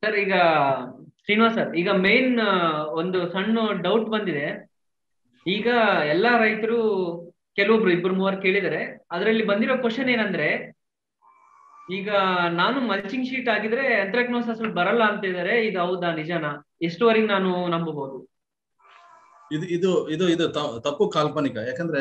sir ಈಗ Srinivas sir ಈಗ main ಒಂದು ಸಣ್ಣ ಡೌಟ್ ಬಂದಿದೆ ಈಗ ಎಲ್ಲಾ ರೈತರು ಕೆಲವೊಬ್ರು ಇಬ್ರು ಮೂವರು ಕೇಳಿದರೆ ಅದರಲ್ಲಿ ಬಂದಿರೋ ಕ್ವಶನ್ ಏನಂದ್ರೆ ಈಗ ನಾನು ಮಲ್ಚಿಂಗ್ ಶೀಟ್ ಆಗಿದ್ರೆ ಎಂಟ್ರಕ್ನೋಸಸ್ ಬರಲ್ಲ ಅಂತ ಇದಾರೆ ಇದು ಹೌದಾ ನಿಜನಾ ಎಷ್ಟುವರೆಗೆ ನಾನು ನಂಬಬಹುದು ಇದು ಇದು ಇದು ಇದು ತ- ತಪ್ಪು ಕಾಲ್ಪನಿಕ ಯಾಕಂದ್ರೆ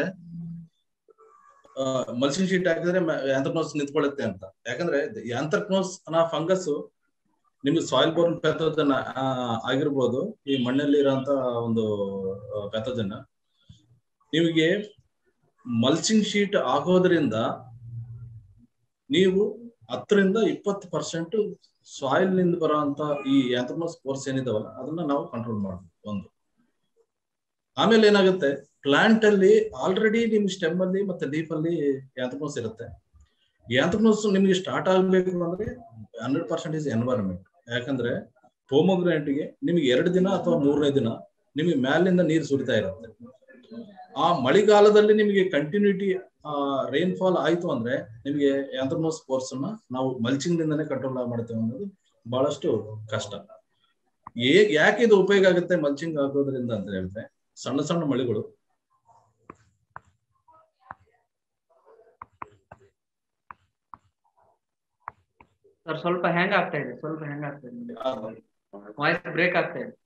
ಮಲ್ಚಿಂಗ್ ಶೀಟ್ ಹಾಕಿದ್ರೆ ಆಂಥ್ರಕ್ನೋಸ್ ನಿಂತ್ಕೊಳ್ಳುತ್ತೆ ಅಂತ ಯಾಕಂದ್ರೆ ಆಂಥ್ರಕ್ನೋಸ್ ಅನ್ನೋ ಫಂಗಸ್ ನಿಮ್ಗೆ ಸಾಯಿಲ್ ಬೋರ್ನ್ ಪ್ಯಾಥೋಜನ್ ಆಗಿರ್ಬೋದು ಈ ಮಣ್ಣಲ್ಲಿ ಇರೋಂತ ಒಂದು ಪ್ಯಾಥೋಜನ್ ನಿಮಗೆ ಮಲ್ಚಿಂಗ್ ಶೀಟ್ ಆಗೋದ್ರಿಂದ ನೀವು ಹತ್ತರಿಂದ ಇಪ್ಪತ್ತು ಪರ್ಸೆಂಟ್ ಸಾಯಿಲ್ ನಿಂದ ಬರೋಂತ ಈ ಆಂಥ್ರಕ್ನೋಸ್ ಸ್ಪೋರ್ಸ್ ಏನಿದಾವಲ್ಲ ಅದನ್ನ ನಾವು ಕಂಟ್ರೋಲ್ ಮಾಡ್ಬೋದು ಒಂದು ಆಮೇಲೆ ಏನಾಗುತ್ತೆ ಪ್ಲಾಂಟ್ ಅಲ್ಲಿ ಆಲ್ರೆಡಿ ನಿಮ್ ಸ್ಟೆಮ್ ಅಲ್ಲಿ ಮತ್ತೆ ಲೀಫ್ ಅಲ್ಲಿ ಆಂಥ್ರಕ್ನೋಸ್ ಇರುತ್ತೆ ಆಂಥ್ರಕ್ನೋಸ್ ನಿಮ್ಗೆ ಸ್ಟಾರ್ಟ್ ಆಗ್ಬೇಕು ಅಂದ್ರೆ ಹಂಡ್ರೆಡ್ ಪರ್ಸೆಂಟ್ ಇಸ್ ಎನ್ವೈರನ್ಮೆಂಟ್ ಯಾಕಂದ್ರೆ pomegranate ಗೆ ನಿಮ್ಗೆ ಎರಡು ದಿನ ಅಥವಾ ಮೂರನೇ ದಿನ ನಿಮಗೆ ಮ್ಯಾಲಿಂದ ನೀರು ಸುರಿತಾ ಇರುತ್ತೆ ಆ ಮಳೆಗಾಲದಲ್ಲಿ ನಿಮಗೆ ಕಂಟಿನ್ಯೂಟಿ ರೈನ್ ಫಾಲ್ ಆಯ್ತು ಅಂದ್ರೆ ನಿಮಗೆ ಆಂಥ್ರಕ್ನೋಸ್ ಸ್ಪೋರ್ಸ್ ಅನ್ನ ನಾವು ಮಲ್ಚಿಂಗ್ ನಿಂದನೇ ಕಂಟ್ರೋಲ್ ಮಾಡ್ತೇವೆ ಅನ್ನೋದು ಬಹಳಷ್ಟು ಕಷ್ಟ ಏ- ಯಾಕೆ ಇದು ಉಪಯೋಗ ಆಗುತ್ತೆ ಮಲ್ಚಿಂಗ್ ಆಗೋದ್ರಿಂದ ಅಂತ ಹೇಳಿದ್ರೆ ಸಣ್ಣ ಸಣ್ಣ ಮಳೆಗಳು ಸರ್ ಸ್ವಲ್ಪ ಹ್ಯಾಂಗ್ ಆಗ್ತಾ ಇದೆ ಸ್ವಲ್ಪ ಹ್ಯಾಂಗ್ ಆಗ್ತಾ ಇದೆ ಆ, ವಾಯ್ಸ್ ಬ್ರೇಕ್ ಆಗ್ತಾ ಇದೆ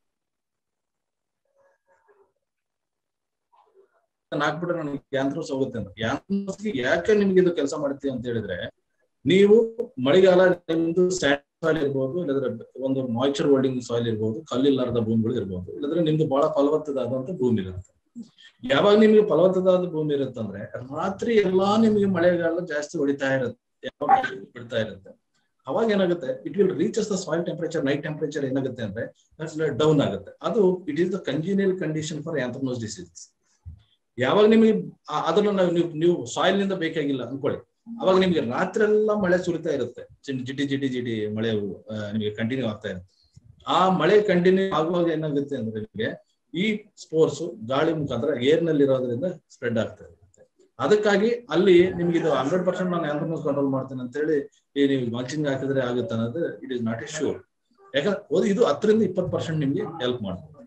ಹಾಕ್ಬಿಟ್ರೆ ನನಗೆ ಯಾಂತ್ರೋಸ್ ಹೋಗುತ್ತೆ ಅಂತ ಯಾಂತ್ರೋಸ್ಗೆ ಯಾಕೆ ನಿಮ್ಗೆ ಇದು ಕೆಲಸ ಮಾಡ್ತೀವಿ ಅಂತ ಹೇಳಿದ್ರೆ ನೀವು ಮಳೆಗಾಲ ನಿಮ್ದು ಸ್ಯಾಂಡ್ ಸಾಯಿಲ್ ಇರ್ಬೋದು ಇಲ್ಲದ್ರೆ ಒಂದು ಮಾಯ್ಚರ್ ಹೋಲ್ಡಿಂಗ್ ಸಾಯಿಲ್ ಇರ್ಬೋದು ಕಲ್ಲಿಲ್ಲಾರದ ಭೂಮಿಗಳು ಇರ್ಬೋದು ಇಲ್ಲದ್ರೆ ನಿಮ್ದು ಬಹಳ ಫಲವತ್ತದಾದಂತ ಭೂಮಿ ಇರುತ್ತೆ ಯಾವಾಗ ನಿಮ್ಗೆ ಫಲವತ್ತದಾದ ಭೂಮಿ ಇರುತ್ತಂದ್ರೆ ರಾತ್ರಿ ಎಲ್ಲಾ ನಿಮ್ಗೆ ಮಳೆಗಾಲ ಜಾಸ್ತಿ ಹೊಡಿತಾ ಇರುತ್ತೆ ಯಾವಾಗ ಬಿಡ್ತಾ ಇರುತ್ತೆ ಅವಾಗ ಏನಾಗುತ್ತೆ it will reaches the soil temperature night temperature ಏನಾಗುತ್ತೆ ಅಂದ್ರೆ ಡೌನ್ ಆಗುತ್ತೆ ಅದು it is the congenial condition for anthracnose disease ಯಾವಾಗ ನಿಮಗೆ ಆ- ಅದನ್ನ ನಾವು ನೀವು ನೀವು ಸಾಯಿಲ್ ನಿಂದ ಬೇಕಾಗಿಲ್ಲ ಅನ್ಕೊಳ್ಳಿ ಅವಾಗ ನಿಮ್ಗೆ ರಾತ್ರಿ ಎಲ್ಲ ಮಳೆ ಸುರಿತಾ ಇರುತ್ತೆ ಚಿನ್- ಜಿಟಿ ಜಿಟಿ ಜಿಟಿ ಮಳೆ ಆ, ನಿಮಗೆ ಕಂಟಿನ್ಯೂ ಆಗ್ತಾ ಇರುತ್ತೆ ಆ ಮಳೆ ಕಂಟಿನ್ಯೂ ಆಗುವಾಗ ಏನಾಗುತ್ತೆ ಅಂದ್ರೆ ನಿಮಗೆ ಈ ಸ್ಪೋರ್ಟ್ಸ್ ಗಾಳಿ ಮುಖಾಂತರ ಏರ್ ನಲ್ಲಿ ಇರೋದ್ರಿಂದ ಸ್ಪ್ರೆಡ್ ಆಗ್ತಾ ಇರುತ್ತೆ ಅದಕ್ಕಾಗಿ ಅಲ್ಲಿ ನಿಮ್ಗೆ ಇದು ಹಂಡ್ರೆಡ್ ಪರ್ಸೆಂಟ್ ನಾನು ಆಂಥ್ರನೋಸ್ ಕಂಟ್ರೋಲ್ ಮಾಡ್ತೇನೆ ಅಂತ ಹೇಳಿ ಈ ನೀವು ಮಲ್ಚಿಂಗ್ ಹಾಕಿದ್ರೆ ಆಗುತ್ತೆ ಅನ್ನೋದು it is not a sure ಯಾಕಂದ್ರೆ ಒಂದು ಇದು ಹತ್ತರಿಂದ ಇಪ್ಪತ್ತು ಪರ್ಸೆಂಟ್ ನಿಮ್ಗೆ ಹೆಲ್ಪ್ ಮಾಡುತ್ತೆ